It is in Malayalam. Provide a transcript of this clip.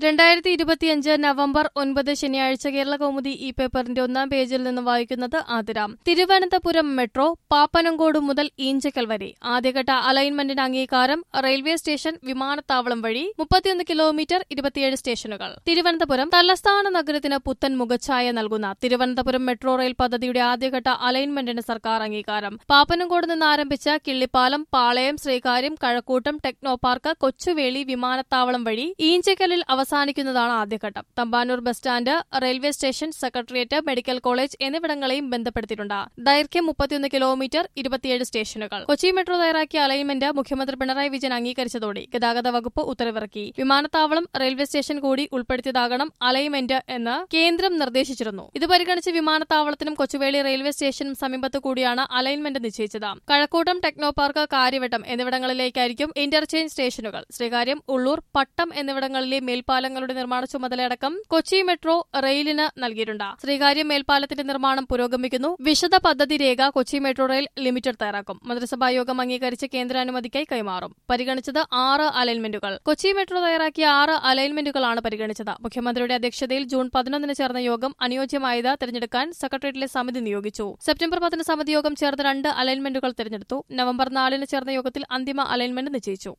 രണ്ടായിരത്തി ഇരുപത്തിയഞ്ച് നവംബർ ഒൻപത് ശനിയാഴ്ച കേരള കൗമുദി ഈ പേപ്പറിന്റെ ഒന്നാം പേജിൽ നിന്ന് വായിക്കുന്നത് ആതിരാം തിരുവനന്തപുരം മെട്രോ പാപ്പനങ്കോട് മുതൽ ഈഞ്ചക്കൽ വരെ ആദ്യഘട്ട അലൈൻമെന്റിന് അംഗീകാരം റെയിൽവേ സ്റ്റേഷൻ വിമാനത്താവളം വഴി മുപ്പത്തിയൊന്ന് കിലോമീറ്റർ ഇരുപത്തിയേഴ് സ്റ്റേഷനുകൾ തിരുവനന്തപുരം തലസ്ഥാന നഗരത്തിന് പുത്തൻ മുഖച്ഛായ നൽകുന്ന തിരുവനന്തപുരം മെട്രോ റെയിൽ പദ്ധതിയുടെ ആദ്യഘട്ട അലൈൻമെന്റിന് സർക്കാർ അംഗീകാരം പാപ്പനങ്കോട് നിന്ന് ആരംഭിച്ച കിള്ളിപ്പാലം പാളയം ശ്രീകാര്യം കഴക്കൂട്ടം ടെക്നോ പാർക്ക് കൊച്ചുവേളി വിമാനത്താവളം വഴി ഈഞ്ചക്കലിൽ അവസാനിക്കുന്നതാണ് ആദ്യഘട്ടം Thampanoor bus stand railway station secretariat medical college എന്നിവിടങ്ങളെയും ബന്ധപ്പെടുത്തിയിട്ടുണ്ട് ദൈർഘ്യം മുപ്പത്തിയൊന്ന് കിലോമീറ്റർ ഇരുപത്തിയേഴ് സ്റ്റേഷനുകൾ കൊച്ചി മെട്രോ തയ്യാറാക്കിയ അലൈൻമെന്റ് മുഖ്യമന്ത്രി പിണറായി വിജയൻ അംഗീകരിച്ചതോടെ ഗതാഗത വകുപ്പ് ഉത്തരവിറക്കി വിമാനത്താവളം റെയിൽവേ സ്റ്റേഷൻ കൂടി ഉൾപ്പെടുത്തിയതാകണം അലൈൻമെന്റ് എന്ന് കേന്ദ്രം നിർദ്ദേശിച്ചിരുന്നു ഇത് പരിഗണിച്ച് വിമാനത്താവളത്തിനും കൊച്ചുവേളി റെയിൽവേ സ്റ്റേഷനും സമീപത്ത് കൂടിയാണ് അലൈൻമെന്റ് നിശ്ചയിച്ചത് കഴക്കൂട്ടം ടെക്നോ പാർക്ക് കാര്യവട്ടം എന്നിവിടങ്ങളിലേക്കായിരിക്കും ഇന്റർചേഞ്ച് സ്റ്റേഷനുകൾ ശ്രീകാര്യം ഉള്ളൂർ പട്ടം എന്നിവിടങ്ങളിലെ മേൽപ്പാലങ്ങളുടെ നിർമ്മാണ ചുമതലയടക്കം കൊച്ചി മെട്രോ റെയിലിന് നൽകിയിട്ടുണ്ട് ശ്രീകാര്യം മേൽപ്പാലത്തിന്റെ നിർമ്മാണം പുരോഗമിക്കുന്നു വിശദ പദ്ധതി രേഖ കൊച്ചി മെട്രോ റെയിൽ ലിമിറ്റഡ് തയ്യാറാക്കും മന്ത്രിസഭാ യോഗം അംഗീകരിച്ച് കേന്ദ്രാനുമതിക്കായി കൈമാറും പരിഗണിച്ചത് ആറ് അലൈൻമെന്റുകൾ കൊച്ചി മെട്രോ തയ്യാറാക്കിയ ആറ് അലൈൻമെന്റുകളാണ് പരിഗണിച്ചത് മുഖ്യമന്ത്രിയുടെ അധ്യക്ഷതയിൽ ജൂൺ പതിനൊന്നിന് ചേർന്ന യോഗം അനുയോജ്യമായത് തിരഞ്ഞെടുക്കാൻ സെക്രട്ടേറിയറ്റിലെ സമിതി നിയോഗിച്ചു സെപ്റ്റംബർ പത്തിന് സമിതി യോഗം ചേർന്ന് രണ്ട് അലൈൻമെന്റുകൾ തിരഞ്ഞെടുത്തു നവംബർ നാലിന് ചേർന്ന യോഗത്തിൽ അന്തിമ അലൈൻമെന്റ് നിശ്ചയിച്ചു